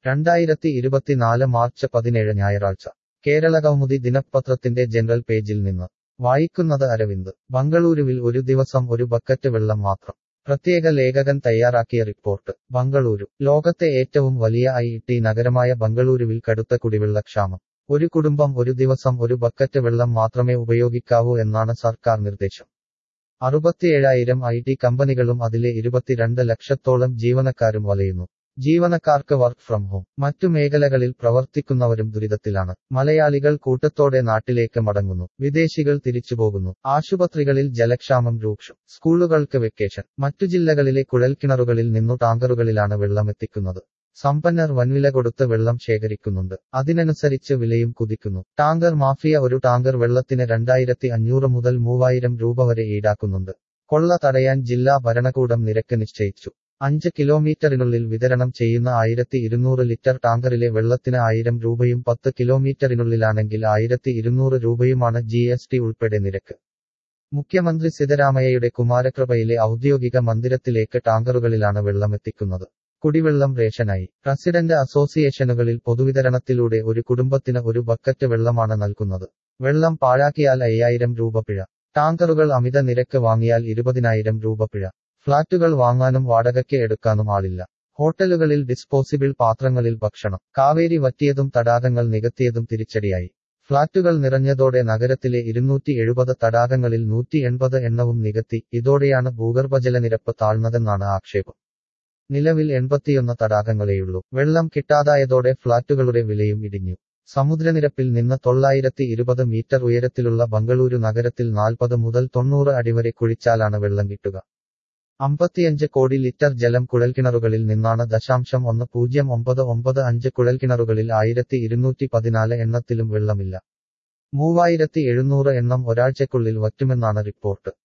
രണ്ടായിരത്തി ഇരുപത്തിനാല് മാർച്ച് പതിനേഴ് ഞായറാഴ്ച കേരളകൗമുദി ദിനപത്രത്തിന്റെ ജനറൽ പേജിൽ നിന്ന് വായിക്കുന്നത് അരവിന്ദ് ബംഗളൂരുവിൽ ഒരു ദിവസം ഒരു ബക്കറ്റ് വെള്ളം മാത്രം പ്രത്യേക ലേഖകൻ തയ്യാറാക്കിയ റിപ്പോർട്ട് ബംഗളൂരു ലോകത്തെ ഏറ്റവും വലിയ ഐ ടി നഗരമായ ബംഗളൂരുവിൽ കടുത്ത കുടിവെള്ളക്ഷാമം ഒരു കുടുംബം ഒരു ദിവസം ഒരു ബക്കറ്റ് വെള്ളം മാത്രമേ ഉപയോഗിക്കാവൂ എന്നാണ് സർക്കാർ നിർദ്ദേശം അറുപത്തിയേഴായിരം ഐ ടി കമ്പനികളും അതിലെ ഇരുപത്തിരണ്ട് ലക്ഷത്തോളം ജീവനക്കാരും വലയുന്നു ജീവനക്കാർക്ക് വർക്ക് ഫ്രം ഹോം മറ്റു മേഖലകളിൽ പ്രവർത്തിക്കുന്നവരും ദുരിതത്തിലാണ് മലയാളികൾ കൂട്ടത്തോടെ നാട്ടിലേക്ക് മടങ്ങുന്നു വിദേശികൾ തിരിച്ചുപോകുന്നു ആശുപത്രികളിൽ ജലക്ഷാമം രൂക്ഷം സ്കൂളുകൾക്ക് വെക്കേഷൻ മറ്റു ജില്ലകളിലെ കുഴൽക്കിണറുകളിൽ നിന്നു ടാങ്കറുകളിലാണ് വെള്ളമെത്തിക്കുന്നത് സമ്പന്നർ വൻവില കൊടുത്ത് വെള്ളം ശേഖരിക്കുന്നുണ്ട് അതിനനുസരിച്ച് വിലയും കുതിക്കുന്നു ടാങ്കർ മാഫിയ ഒരു ടാങ്കർ വെള്ളത്തിന് രണ്ടായിരത്തി അഞ്ഞൂറ് മുതൽ മൂവായിരം രൂപ വരെ ഈടാക്കുന്നുണ്ട് കൊള്ള തടയാൻ ജില്ലാ ഭരണകൂടം നിരക്ക് നിശ്ചയിച്ചു അഞ്ച് കിലോമീറ്ററിനുള്ളിൽ വിതരണം ചെയ്യുന്ന ആയിരത്തി ഇരുന്നൂറ് ലിറ്റർ ടാങ്കറിലെ വെള്ളത്തിന് ആയിരം രൂപയും പത്ത് കിലോമീറ്ററിനുള്ളിലാണെങ്കിൽ ആയിരത്തി ഇരുന്നൂറ് രൂപയുമാണ് ജി എസ് ടി ഉൾപ്പെടെ നിരക്ക് മുഖ്യമന്ത്രി സിദ്ധരാമയ്യയുടെ കുമാരകൃപയിലെ ഔദ്യോഗിക മന്ദിരത്തിലേക്ക് ടാങ്കറുകളിലാണ് വെള്ളമെത്തിക്കുന്നത് കുടിവെള്ളം റേഷനായി റസിഡന്റ് അസോസിയേഷനുകളിൽ പൊതുവിതരണത്തിലൂടെ ഒരു കുടുംബത്തിന് ഒരു ബക്കറ്റ് വെള്ളമാണ് നൽകുന്നത് വെള്ളം പാഴാക്കിയാൽ അയ്യായിരം രൂപ പിഴ ടാങ്കറുകൾ അമിത നിരക്ക് വാങ്ങിയാൽ ഇരുപതിനായിരം രൂപ പിഴ ഫ്ളാറ്റുകൾ വാങ്ങാനും വാടകയ്ക്ക് എടുക്കാനും ആളില്ല ഹോട്ടലുകളിൽ ഡിസ്പോസിബിൾ പാത്രങ്ങളിൽ ഭക്ഷണം കാവേരി വറ്റിയതും തടാകങ്ങൾ നികത്തിയതും തിരിച്ചടിയായി ഫ്ളാറ്റുകൾ നിറഞ്ഞതോടെ നഗരത്തിലെ ഇരുന്നൂറ്റി എഴുപത് തടാകങ്ങളിൽ നൂറ്റി എൺപത് എണ്ണവും നികത്തി ഇതോടെയാണ് ഭൂഗർഭജലനിരപ്പ് താഴ്ന്നതെന്നാണ് ആക്ഷേപം നിലവിൽ എൺപത്തിയൊന്ന് തടാകങ്ങളെയുള്ളൂ വെള്ളം കിട്ടാതായതോടെ ഫ്ളാറ്റുകളുടെ വിലയും ഇടിഞ്ഞു സമുദ്രനിരപ്പിൽ നിന്ന് തൊള്ളായിരത്തി ഇരുപത് മീറ്റർ ഉയരത്തിലുള്ള ബംഗളൂരു നഗരത്തിൽ നാൽപ്പത് മുതൽ തൊണ്ണൂറ് അടിവരെ കുഴിച്ചാലാണ് വെള്ളം കിട്ടുക അമ്പത്തിയഞ്ച് കോടി ലിറ്റർ ജലം കുഴൽക്കിണറുകളിൽ നിന്നാണ് ദശാംശം ഒന്ന് പൂജ്യം ഒമ്പത് ഒമ്പത് അഞ്ച് കുഴൽക്കിണറുകളിൽ ആയിരത്തി ഇരുന്നൂറ്റി പതിനാല് എണ്ണത്തിലും വെള്ളമില്ല മൂവായിരത്തി എഴുന്നൂറ് എണ്ണം ഒരാഴ്ചക്കുള്ളിൽ വറ്റുമെന്നാണ് റിപ്പോർട്ട്